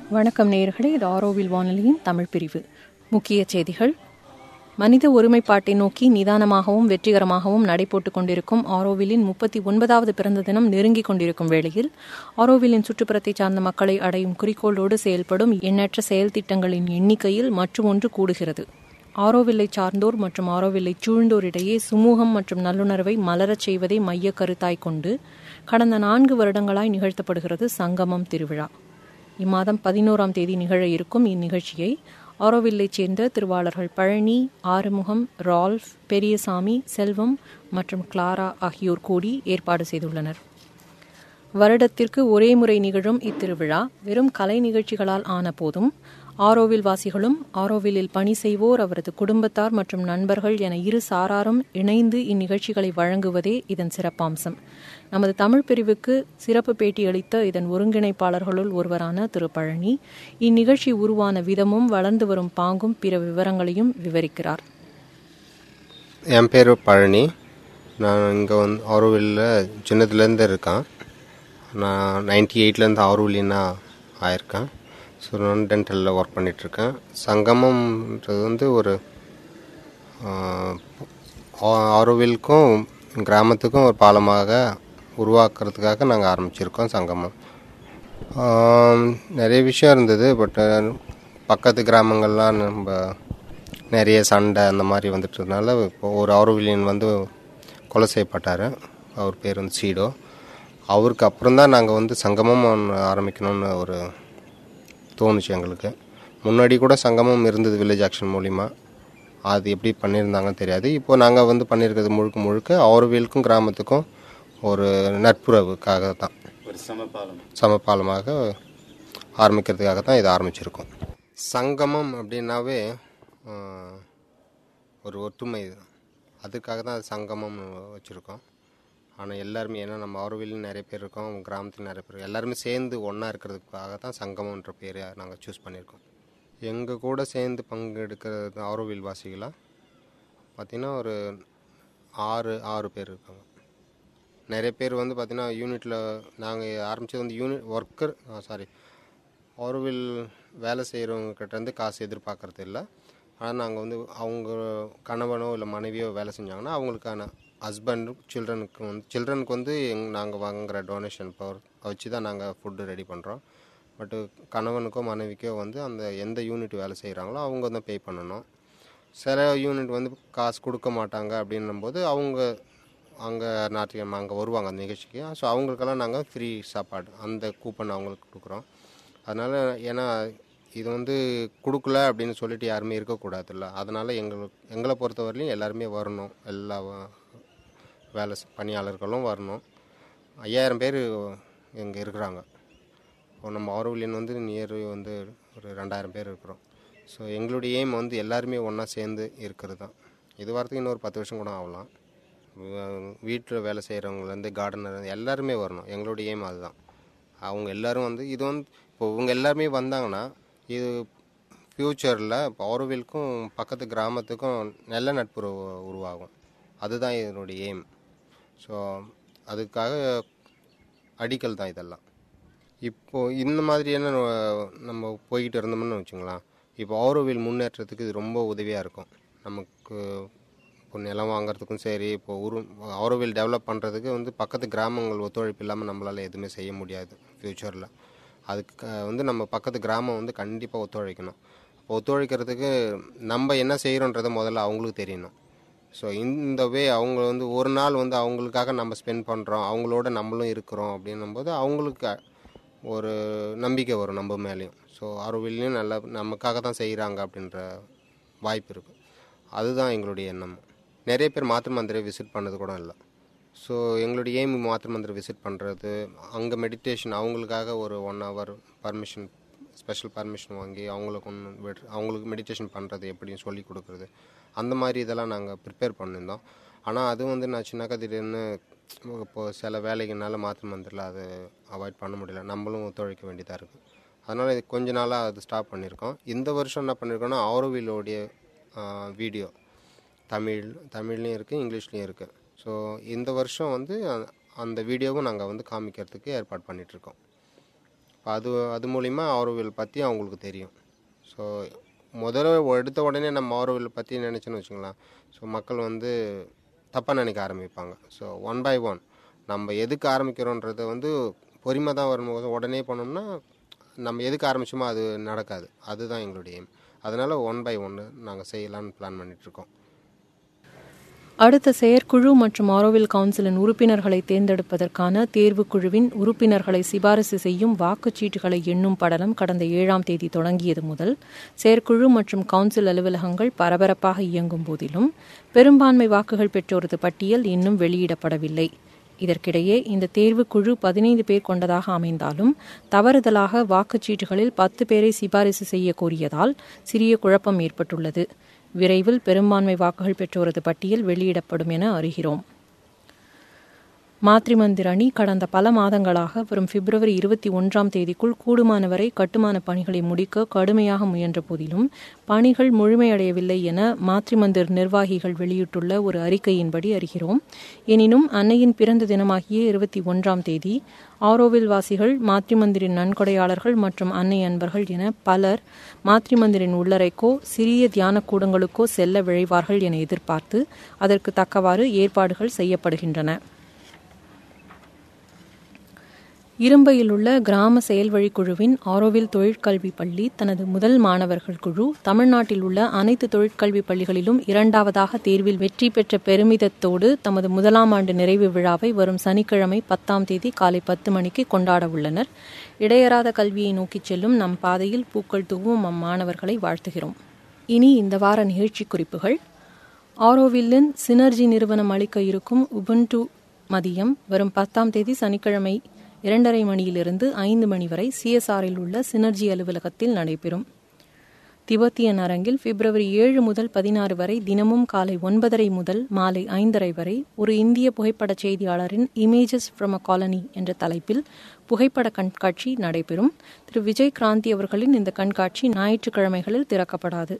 வணக்கம் நேயர்களே இது ஆரோவில் வானொலியின் தமிழ் பிரிவு முக்கிய செய்திகள் மனித ஒருமைப்பாட்டை நோக்கி நிதானமாகவும் வெற்றிகரமாகவும் நடைபோட்டுக் கொண்டிருக்கும் ஆரோவிலின் முப்பத்தி ஒன்பதாவது பிறந்த தினம் நெருங்கிக் கொண்டிருக்கும் வேளையில் ஆரோவிலின் சுற்றுப்புறத்தை சார்ந்த மக்களை அடையும் குறிக்கோளோடு செயல்படும் எண்ணற்ற செயல் திட்டங்களின் எண்ணிக்கையில் மற்றும் ஒன்று கூடுகிறது ஆரோவில்லை சார்ந்தோர் மற்றும் ஆரோவில்லை சூழ்ந்தோரிடையே சுமூகம் மற்றும் நல்லுணர்வை மலரச் செய்வதை மைய கருத்தாய் கொண்டு கடந்த நான்கு வருடங்களாய் நிகழ்த்தப்படுகிறது சங்கமம் திருவிழா இம்மாதம் பதினோராம் தேதி நிகழ இருக்கும் இந்நிகழ்ச்சியை ஆரோவில்லைச் சேர்ந்த திருவாளர்கள் பழனி ஆறுமுகம் ரால்ஃப் பெரியசாமி செல்வம் மற்றும் கிளாரா ஆகியோர் கூடி ஏற்பாடு செய்துள்ளனர் வருடத்திற்கு ஒரே முறை நிகழும் இத்திருவிழா வெறும் கலை நிகழ்ச்சிகளால் ஆன போதும் ஆரோவில் வாசிகளும் ஆரோவிலில் பணி செய்வோர் அவரது குடும்பத்தார் மற்றும் நண்பர்கள் என இரு சாராரும் இணைந்து இந்நிகழ்ச்சிகளை வழங்குவதே இதன் சிறப்பம்சம் நமது தமிழ் பிரிவுக்கு சிறப்பு பேட்டியளித்த இதன் ஒருங்கிணைப்பாளர்களுள் ஒருவரான திரு பழனி இந்நிகழ்ச்சி உருவான விதமும் வளர்ந்து வரும் பாங்கும் பிற விவரங்களையும் விவரிக்கிறார் என் பேர் பழனி நான் இங்கே வந்து ஆரோவில்லில் சின்னதுலேருந்து இருக்கேன் நான் நைன்டி எயிட்லேருந்து ஆரோவிலினா ஆயிருக்கேன் ஸோ நான் டென்டலில் ஒர்க் பண்ணிகிட்ருக்கேன் சங்கமம்ன்றது வந்து ஒரு ஆரோவிலுக்கும் கிராமத்துக்கும் ஒரு பாலமாக உருவாக்குறதுக்காக நாங்கள் ஆரம்பிச்சிருக்கோம் சங்கமம் நிறைய விஷயம் இருந்தது பட் பக்கத்து கிராமங்கள்லாம் நம்ம நிறைய சண்டை அந்த மாதிரி வந்துட்டதுனால இப்போ ஒரு ஆரோவிலியன் வந்து கொலை செய்யப்பட்டார் அவர் பேர் வந்து சீடோ அவருக்கு அப்புறம் தான் நாங்கள் வந்து சங்கமம் ஒன்று ஆரம்பிக்கணும்னு ஒரு தோணுச்சு எங்களுக்கு முன்னாடி கூட சங்கமம் இருந்தது வில்லேஜ் ஆக்ஷன் மூலிமா அது எப்படி பண்ணியிருந்தாங்கன்னு தெரியாது இப்போ நாங்கள் வந்து பண்ணியிருக்கிறது முழுக்க முழுக்க ஆரோவியலுக்கும் கிராமத்துக்கும் ஒரு நட்புறவுக்காக தான் ஒரு சமபாலம் சமபாலமாக ஆரம்பிக்கிறதுக்காக தான் இதை ஆரம்பிச்சிருக்கோம் சங்கமம் அப்படின்னாவே ஆஹ், ஒரு ஒற்றுமை தான் அதுக்காக தான் அது சங்கமம் வச்சுருக்கோம் ஆனால் எல்லாருமே ஏன்னா நம்ம ஆரோவிலும் நிறைய பேர் இருக்கோம் கிராமத்தில் நிறைய பேர் எல்லாருமே சேர்ந்து ஒன்றா இருக்கிறதுக்காக தான் சங்கமன்ற பேரை நாங்கள் சூஸ் பண்ணியிருக்கோம் எங்கள் கூட சேர்ந்து பங்கெடுக்கிறது ஆரோவில் வாசிகளாக பார்த்திங்கன்னா ஒரு ஆறு ஆறு பேர் இருக்காங்க நிறைய பேர் வந்து பார்த்திங்கன்னா யூனிட்டில் நாங்கள் ஆரம்பித்தது வந்து யூனிட் ஒர்க்கர் சாரி ஆரோவில் வேலை செய்கிறவங்க கிட்டேருந்து காசு எதிர்பார்க்கறது இல்லை ஆனால் நாங்கள் வந்து அவங்க கணவனோ இல்லை மனைவியோ வேலை செஞ்சாங்கன்னா அவங்களுக்கான ஹஸ்பண்ட் சில்ட்ரனுக்கு வந்து சில்ட்ரனுக்கு வந்து எங் நாங்கள் வாங்குகிற டொனேஷன் பவர் வச்சு தான் நாங்கள் ஃபுட்டு ரெடி பண்ணுறோம் பட்டு கணவனுக்கோ மனைவிக்கோ வந்து அந்த எந்த யூனிட் வேலை செய்கிறாங்களோ அவங்க தான் பே பண்ணணும் சில யூனிட் வந்து காசு கொடுக்க மாட்டாங்க அப்படின்னும் போது அவங்க அங்கே ஞாயிற்றுக்கிழமை அங்கே வருவாங்க அந்த நிகழ்ச்சிக்கு ஸோ அவங்களுக்கெல்லாம் நாங்கள் ஃப்ரீ சாப்பாடு அந்த கூப்பன் அவங்களுக்கு கொடுக்குறோம் அதனால் ஏன்னா இது வந்து கொடுக்கல அப்படின்னு சொல்லிட்டு யாருமே இருக்கக்கூடாதுல்ல அதனால் எங்களுக்கு எங்களை பொறுத்தவரையிலையும் எல்லாருமே வரணும் எல்லா வ- வேலை செ- பணியாளர்களும் வரணும் ஐயாயிரம் பேர் இங்கே இருக்கிறாங்க இப்போ நம்ம ஆரோவிலியன் வந்து நியர் வந்து ஒரு ரெண்டாயிரம் பேர் இருக்கிறோம் ஸோ எங்களுடைய எய்ம் வந்து எல்லாருமே ஒன்றா சேர்ந்து இருக்கிறது தான் இது வரதுக்கு இன்னொரு பத்து வருஷம் கூட ஆகலாம் வீட்டில் வேலை செய்கிறவங்கலேருந்து கார்டனர் எல்லாருமே வரணும் எங்களுடைய எய்ம் அதுதான் அவங்க எல்லாரும் வந்து இது வந்து இப்போ இவங்க எல்லாருமே வந்தாங்கன்னா இது ஃப்யூச்சரில் இப்போ ஆரோவிலுக்கும் பக்கத்து கிராமத்துக்கும் நல்ல நட்புறவு உருவாகும் அதுதான் இதனுடைய எய்ம் ஸோ அதுக்காக அடிக்கல் தான் இதெல்லாம் இப்போது இந்த மாதிரியான நோ- நம்ம போய்கிட்டு இருந்தோம்னு வச்சுங்களேன் இப்போ ஆரோவில் முன்னேற்றத்துக்கு இது ரொம்ப உதவியாக இருக்கும் நமக்கு இப்போ நிலம் வாங்குறதுக்கும் சரி இப்போ உரு ஆரோவில் டெவலப் பண்ணுறதுக்கு வந்து பக்கத்து கிராமங்கள் ஒத்துழைப்பு இல்லாமல் நம்மளால் எதுவுமே செய்ய முடியாது ஃப்யூச்சரில் அதுக்கு க- வந்து நம்ம பக்கத்து கிராமம் வந்து கண்டிப்பாக ஒத்துழைக்கணும் அப்போ ஒத்துழைக்கிறதுக்கு நம்ம என்ன செய்கிறோன்றதை முதல்ல அவங்களுக்கு தெரியணும் ஸோ இந்த வே அவங்க வந்து ஒரு நாள் வந்து அவங்களுக்காக நம்ம ஸ்பெண்ட் பண்ணுறோம் அவங்களோட நம்மளும் இருக்கிறோம் அப்படின்னும் போது அவங்களுக்கு ஒரு நம்பிக்கை வரும் நம்ம மேலேயும் ஸோ ஆரோவிலையும் நல்லா நமக்காக தான் செய்கிறாங்க அப்படின்ற வாய்ப்பு இருக்குது அதுதான் எங்களுடைய எண்ணம் நிறைய பேர் மாத்திரை மந்திரை விசிட் பண்ணது கூட இல்லை ஸோ எங்களுடைய எய்ம் மாத்திரை மந்திரை விசிட் பண்ணுறது அங்கே மெடிடேஷன் அவங்களுக்காக ஒரு one hour permission special permission வாங்கி அவங்களுக்கு ஒன்று விடு அவங்களுக்கு மெடிடேஷன் பண்ணுறது எப்படின்னு சொல்லி கொடுக்குறது அந்த மாதிரி இதெல்லாம் நாங்கள் ப்ரிப்பேர் பண்ணியிருந்தோம் ஆனால் அது வந்து நான் சின்னக்கா திடீர்னு இப்போது சில வேலைகள்னால மாத்திரை மந்திரில் அது அவாய்ட் பண்ண முடியல நம்மளும் ஒத்துழைக்க வேண்டியதாக இருக்குது அதனால் இது கொஞ்ச நாளாக அது ஸ்டாப் பண்ணியிருக்கோம் இந்த வருஷம் என்ன பண்ணியிருக்கோம்னா ஆரோவிலோடைய வீடியோ தமிழ் தமிழ்லேயும் இருக்குது இங்கிலீஷ்லேயும் இருக்குது ஸோ இந்த வருஷம் வந்து அ- அந்த வீடியோவும் நாங்கள் வந்து காமிக்கிறதுக்கு ஏற்பாடு பண்ணிகிட்ருக்கோம் இப்போ அது அது மூலிமா ஆரோவில் பற்றி அவங்களுக்கு தெரியும் ஸோ முதல்ல எடுத்த உடனே நம்ம ஆரோவில் பற்றி நினச்சோன்னு வச்சுங்களேன் ஸோ மக்கள் வந்து தப்பாக நினைக்க ஆரம்பிப்பாங்க ஸோ ஒன் பை ஒன் நம்ம எதுக்கு ஆரம்பிக்கிறோன்றதை வந்து பொறுமை தான் வரும் உடனே பண்ணோம்னா நம்ம எதுக்கு ஆரம்பிச்சோமோ அது நடக்காது அதுதான் எங்களுடைய எய்ம் அதனால் ஒன் பை ஒன்று நாங்கள் செய்யலான்னு பிளான் பண்ணிகிட்ருக்கோம் அடுத்த செயற்குழு மற்றும் ஆரோவில் கவுன்சிலின் உறுப்பினர்களை தேர்ந்தெடுப்பதற்கான தேர்வுக் குழுவின் உறுப்பினர்களை சிபாரிசு செய்யும் வாக்குச்சீட்டுகளை எண்ணும் படலம் கடந்த ஏழாம் தேதி தொடங்கியது முதல் செயற்குழு மற்றும் கவுன்சில் அலுவலகங்கள் பரபரப்பாக இயங்கும் போதிலும் பெரும்பான்மை வாக்குகள் பெற்றோரது பட்டியல் இன்னும் வெளியிடப்படவில்லை இதற்கிடையே இந்த தேர்வுக்குழு பதினைந்து பேர் கொண்டதாக அமைந்தாலும் தவறுதலாக வாக்குச்சீட்டுகளில் பத்து பேரை சிபாரிசு செய்ய கோரியதால் சிறிய குழப்பம் ஏற்பட்டுள்ளது விரைவில் பெரும்பான்மை வாக்குகள் பெற்றோரது பட்டியல் வெளியிடப்படும் என அறிகிறோம் மாத்ரிமந்திர் அணி கடந்த பல மாதங்களாக வரும் பிப்ரவரி இருபத்தி ஒன்றாம் தேதிக்குள் கூடுமானவரை கட்டுமான பணிகளை முடிக்க கடுமையாக முயன்ற போதிலும் பணிகள் முழுமையடையவில்லை என மாத்ரிமந்திர் நிர்வாகிகள் வெளியிட்டுள்ள ஒரு அறிக்கையின்படி அறிகிறோம் எனினும் அன்னையின் பிறந்த தினமாகிய இருபத்தி ஒன்றாம் தேதி ஆரோவில் வாசிகள் மாத்ரிமந்திரின் நன்கொடையாளர்கள் மற்றும் அன்னை அன்பர்கள் என பலர் மாத்ரிமந்திரின் உள்ளறைக்கோ சிறிய தியான கூடங்களுக்கோ செல்ல விழைவார்கள் என எதிர்பார்த்து அதற்கு தக்கவாறு ஏற்பாடுகள் செய்யப்படுகின்றன இரும்பையில் உள்ள கிராம செயல்வழி குழுவின் ஆரோவில் தொழிற்கல்வி பள்ளி தனது முதல் மாணவர்கள் குழு தமிழ்நாட்டில் உள்ள அனைத்து தொழிற்கல்வி பள்ளிகளிலும் இரண்டாவதாக தேர்வில் வெற்றி பெற்ற பெருமிதத்தோடு தமது முதலாம் ஆண்டு நிறைவு விழாவை வரும் சனிக்கிழமை பத்தாம் தேதி காலை பத்து மணிக்கு கொண்டாட உள்ளனர் இடையறாத கல்வியை நோக்கிச் செல்லும் நம் பாதையில் பூக்கள் தூவும் அம்மாணவர்களை வாழ்த்துகிறோம் இனி இந்த வார நிகழ்ச்சி குறிப்புகள் ஆரோவில்லின் சினர்ஜி நிறுவனம் அளிக்க இருக்கும் உபன்டு மதியம் வரும் பத்தாம் தேதி சனிக்கிழமை இரண்டரை மணியிலிருந்து ஐந்து மணி வரை சிஎஸ்ஆரில் உள்ள சினர்ஜி அலுவலகத்தில் நடைபெறும் திபெத்தியன் அரங்கில் பிப்ரவரி ஏழு முதல் பதினாறு வரை தினமும் காலை ஒன்பதரை முதல் மாலை ஐந்தரை வரை ஒரு இந்திய புகைப்பட செய்தியாளரின் இமேஜஸ் ஃப்ரம் அ காலனி என்ற தலைப்பில் புகைப்பட கண்காட்சி நடைபெறும் திரு விஜய் கிராந்தி அவர்களின் இந்த கண்காட்சி ஞாயிற்றுக்கிழமைகளில் திறக்கப்படாது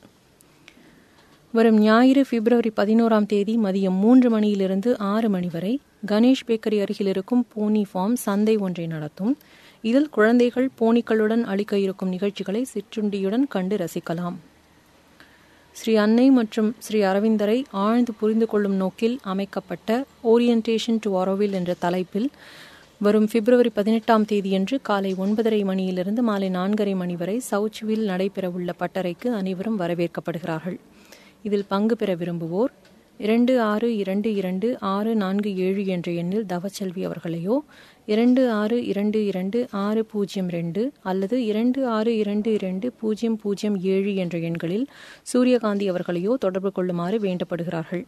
வரும் ஞாயிறு பிப்ரவரி பதினோராம் தேதி மதியம் மூன்று மணியிலிருந்து ஆறு மணி வரை கணேஷ் பேக்கரி அருகில் இருக்கும் போனி ஃபார்ம் சந்தை ஒன்றை நடத்தும் இதில் குழந்தைகள் போனிக்களுடன் அளிக்க இருக்கும் நிகழ்ச்சிகளை சிற்றுண்டியுடன் கண்டு ரசிக்கலாம் ஸ்ரீ அன்னை மற்றும் ஸ்ரீ அரவிந்தரை ஆழ்ந்து புரிந்து கொள்ளும் நோக்கில் அமைக்கப்பட்ட ஓரியன்டேஷன் டு ஆரோவில் என்ற தலைப்பில் வரும் பிப்ரவரி பதினெட்டாம் தேதியன்று காலை ஒன்பதரை மணியிலிருந்து மாலை நான்கரை மணி வரை சவுச்சுவில் நடைபெறவுள்ள பட்டறைக்கு அனைவரும் வரவேற்கப்படுகிறார்கள் இதில் பங்கு பெற விரும்புவோர் இரண்டு ஆறு இரண்டு இரண்டு ஆறு நான்கு ஏழு என்ற எண்ணில் தவச்செல்வி அவர்களையோ இரண்டு ஆறு இரண்டு இரண்டு ஆறு பூஜ்ஜியம் ரெண்டு அல்லது இரண்டு ஆறு இரண்டு இரண்டு பூஜ்ஜியம் பூஜ்ஜியம் ஏழு என்ற எண்களில் சூரியகாந்தி அவர்களையோ தொடர்பு கொள்ளுமாறு வேண்டப்படுகிறார்கள்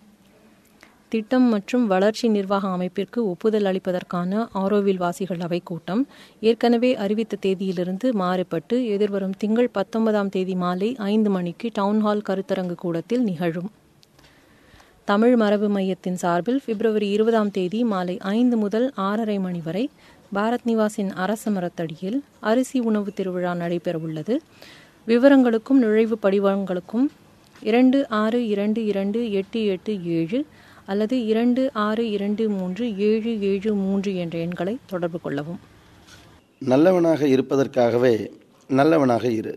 திட்டம் மற்றும் வளர்ச்சி நிர்வாக அமைப்பிற்கு ஒப்புதல் அளிப்பதற்கான ஆரோவில் வாசிகள் அவை கூட்டம் ஏற்கனவே அறிவித்த தேதியிலிருந்து மாறுபட்டு எதிர்வரும் திங்கள் பத்தொன்பதாம் தேதி மாலை ஐந்து மணிக்கு டவுன்ஹால் கருத்தரங்கு கூடத்தில் நிகழும் தமிழ் மரபு மையத்தின் சார்பில் பிப்ரவரி இருபதாம் தேதி மாலை ஐந்து முதல் ஆறரை மணி வரை பாரத் நிவாசின் அரச மரத்தடியில் அரிசி உணவு திருவிழா நடைபெறவுள்ளது விவரங்களுக்கும் நுழைவு படிவங்களுக்கும் இரண்டு ஆறு இரண்டு இரண்டு எட்டு எட்டு ஏழு அல்லது இரண்டு ஆறு இரண்டு மூன்று ஏழு ஏழு மூன்று என்ற எண்களை தொடர்பு கொள்ளவும் நல்லவனாக இருப்பதற்காகவே நல்லவனாக இரு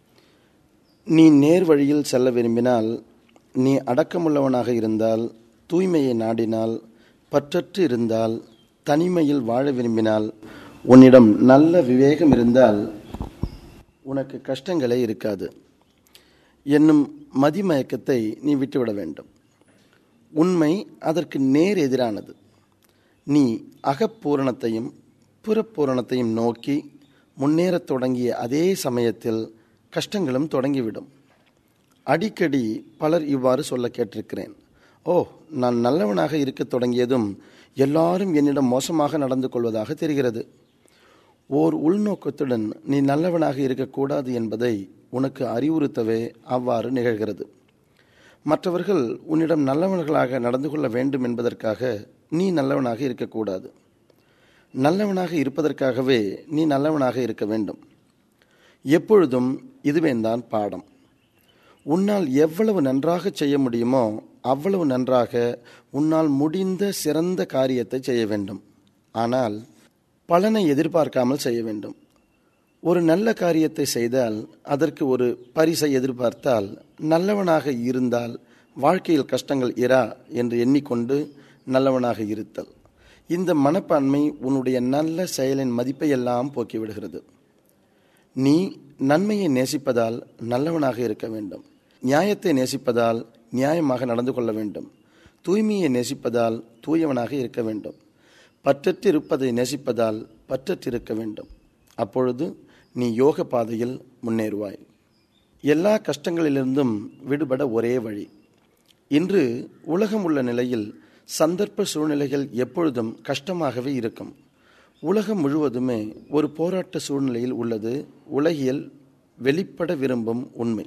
நீ நேர் வழியில் செல்ல விரும்பினால் நீ அடக்கமுள்ளவனாக இருந்தால் தூய்மையை நாடினால் பற்றற்று இருந்தால் தனிமையில் வாழ விரும்பினால் உன்னிடம் நல்ல விவேகம் இருந்தால் உனக்கு கஷ்டங்களே இருக்காது என்னும் மதிமயக்கத்தை நீ விட்டுவிட வேண்டும் உண்மை அதற்கு நேர் எதிரானது நீ அகப்பூரணத்தையும் புறப்பூரணத்தையும் நோக்கி முன்னேறத் தொடங்கிய அதே சமயத்தில் கஷ்டங்களும் தொடங்கிவிடும் அடிக்கடி பலர் இவ்வாறு சொல்ல கேட்டிருக்கிறேன் ஓ நான் நல்லவனாக இருக்கத் தொடங்கியதும் எல்லாரும் என்னிடம் மோசமாக நடந்து கொள்வதாக தெரிகிறது ஓர் உள்நோக்கத்துடன் நீ நல்லவனாக இருக்கக்கூடாது என்பதை உனக்கு அறிவுறுத்தவே அவ்வாறு நிகழ்கிறது மற்றவர்கள் உன்னிடம் நல்லவர்களாக நடந்து கொள்ள வேண்டும் என்பதற்காக நீ நல்லவனாக இருக்கக்கூடாது நல்லவனாக இருப்பதற்காகவே நீ நல்லவனாக இருக்க வேண்டும் எப்பொழுதும் இதுவேந்தான் பாடம் உன்னால் எவ்வளவு நன்றாக செய்ய முடியுமோ அவ்வளவு நன்றாக உன்னால் முடிந்த சிறந்த காரியத்தை செய்ய வேண்டும் ஆனால் பலனை எதிர்பார்க்காமல் செய்ய வேண்டும் ஒரு நல்ல காரியத்தை செய்தால் அதற்கு ஒரு பரிசை எதிர்பார்த்தால் நல்லவனாக இருந்தால் வாழ்க்கையில் கஷ்டங்கள் இரா என்று எண்ணிக்கொண்டு நல்லவனாக இருத்தல் இந்த மனப்பான்மை உன்னுடைய நல்ல செயலின் மதிப்பை எல்லாம் போக்கிவிடுகிறது நீ நன்மையை நேசிப்பதால் நல்லவனாக இருக்க வேண்டும் நியாயத்தை நேசிப்பதால் நியாயமாக நடந்து கொள்ள வேண்டும் தூய்மையை நேசிப்பதால் தூயவனாக இருக்க வேண்டும் பற்றற்று இருப்பதை நேசிப்பதால் பற்றற்றிருக்க வேண்டும் அப்பொழுது நீ யோக பாதையில் முன்னேறுவாய் எல்லா கஷ்டங்களிலிருந்தும் விடுபட ஒரே வழி இன்று உலகம் உள்ள நிலையில் சந்தர்ப்ப சூழ்நிலைகள் எப்பொழுதும் கஷ்டமாகவே இருக்கும் உலகம் முழுவதுமே ஒரு போராட்ட சூழ்நிலையில் உள்ளது உலகியல் வெளிப்பட விரும்பும் உண்மை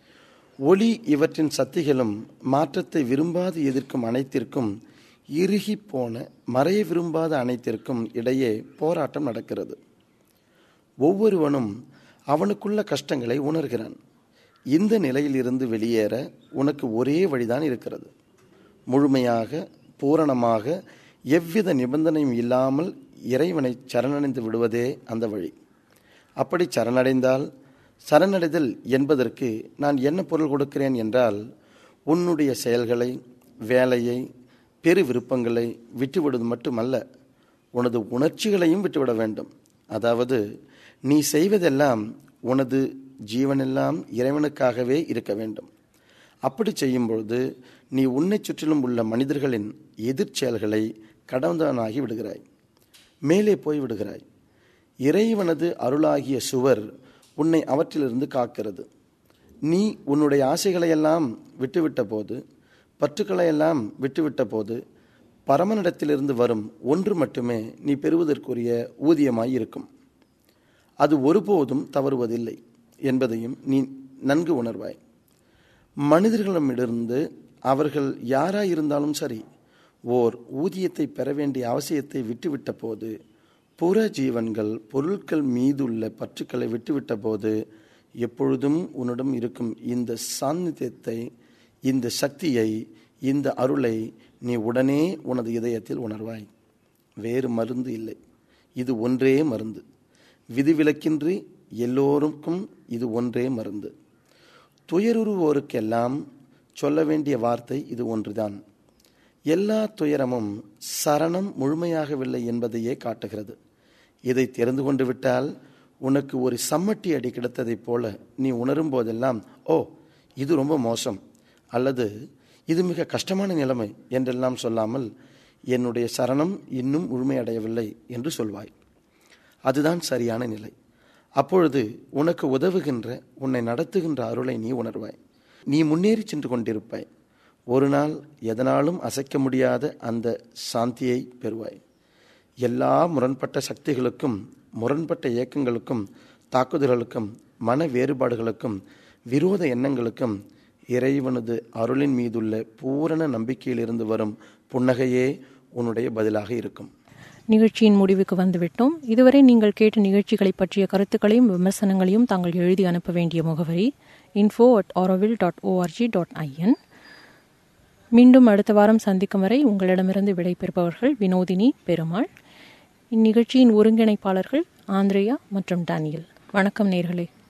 ஒளி இவற்றின் சக்திகளும் மாற்றத்தை விரும்பாது எதிர்க்கும் அனைத்திற்கும் இறுகி போன மறைய விரும்பாத அனைத்திற்கும் இடையே போராட்டம் நடக்கிறது ஒவ்வொருவனும் அவனுக்குள்ள கஷ்டங்களை உணர்கிறான் இந்த நிலையிலிருந்து வெளியேற உனக்கு ஒரே வழிதான் இருக்கிறது முழுமையாக பூரணமாக எவ்வித நிபந்தனையும் இல்லாமல் இறைவனை சரணடைந்து விடுவதே அந்த வழி அப்படி சரணடைந்தால் சரணடைதல் என்பதற்கு நான் என்ன பொருள் கொடுக்கிறேன் என்றால் உன்னுடைய செயல்களை வேலையை பெரு விருப்பங்களை விட்டுவிடுவது மட்டுமல்ல உனது உணர்ச்சிகளையும் விட்டுவிட வேண்டும் அதாவது நீ செய்வதெல்லாம் உனது ஜீவனெல்லாம் இறைவனுக்காகவே இருக்க வேண்டும் அப்படி செய்யும் பொழுது நீ உன்னை சுற்றிலும் உள்ள மனிதர்களின் எதிர்ச்செயல்களை கடந்தவனாகி விடுகிறாய் மேலே போய் விடுகிறாய் இறைவனது அருளாகிய சுவர் உன்னை அவற்றிலிருந்து காக்கிறது நீ உன்னுடைய ஆசைகளையெல்லாம் விட்டுவிட்ட போது பற்றுக்களையெல்லாம் விட்டுவிட்ட போது பரமனிடத்திலிருந்து வரும் ஒன்று மட்டுமே நீ பெறுவதற்குரிய ஊதியமாய் இருக்கும் அது ஒருபோதும் தவறுவதில்லை என்பதையும் நீ நன்கு உணர்வாய் மனிதர்களிடமிருந்து அவர்கள் யாராயிருந்தாலும் சரி ஓர் ஊதியத்தை பெற வேண்டிய அவசியத்தை விட்டுவிட்ட போது புற ஜீவன்கள் பொருட்கள் மீதுள்ள பற்றுக்களை விட்டுவிட்ட போது எப்பொழுதும் உன்னிடம் இருக்கும் இந்த சாநித்தியத்தை இந்த சக்தியை இந்த அருளை நீ உடனே உனது இதயத்தில் உணர்வாய் வேறு மருந்து இல்லை இது ஒன்றே மருந்து விதிவிலக்கின்றி எல்லோருக்கும் இது ஒன்றே மருந்து துயருருவோருக்கெல்லாம் சொல்ல வேண்டிய வார்த்தை இது ஒன்றுதான் எல்லா துயரமும் சரணம் முழுமையாகவில்லை என்பதையே காட்டுகிறது இதை தெரிந்து கொண்டு விட்டால் உனக்கு ஒரு சம்மட்டி அடி கிடைத்ததைப் போல நீ உணரும் போதெல்லாம் ஓ இது ரொம்ப மோசம் அல்லது இது மிக கஷ்டமான நிலைமை என்றெல்லாம் சொல்லாமல் என்னுடைய சரணம் இன்னும் முழுமையடையவில்லை என்று சொல்வாய் அதுதான் சரியான நிலை அப்பொழுது உனக்கு உதவுகின்ற உன்னை நடத்துகின்ற அருளை நீ உணர்வாய் நீ முன்னேறி சென்று கொண்டிருப்பாய் ஒரு நாள் எதனாலும் அசைக்க முடியாத அந்த சாந்தியை பெறுவாய் எல்லா முரண்பட்ட சக்திகளுக்கும் முரண்பட்ட இயக்கங்களுக்கும் தாக்குதல்களுக்கும் மன வேறுபாடுகளுக்கும் விரோத எண்ணங்களுக்கும் இறைவனது அருளின் மீதுள்ள பூரண நம்பிக்கையிலிருந்து வரும் புன்னகையே உன்னுடைய பதிலாக இருக்கும் நிகழ்ச்சியின் முடிவுக்கு வந்துவிட்டோம் இதுவரை நீங்கள் கேட்ட நிகழ்ச்சிகளை பற்றிய கருத்துக்களையும் விமர்சனங்களையும் தாங்கள் எழுதி அனுப்ப வேண்டிய முகவரி info at Auroville dot ORG dot IN மீண்டும் அடுத்த வாரம் சந்திக்கும் வரை உங்களிடமிருந்து விடைபெறுபவர்கள் வினோதினி பெருமாள் இந்நிகழ்ச்சியின் ஒருங்கிணைப்பாளர்கள் ஆந்திரேயா மற்றும் டானியல் வணக்கம் நேர்களே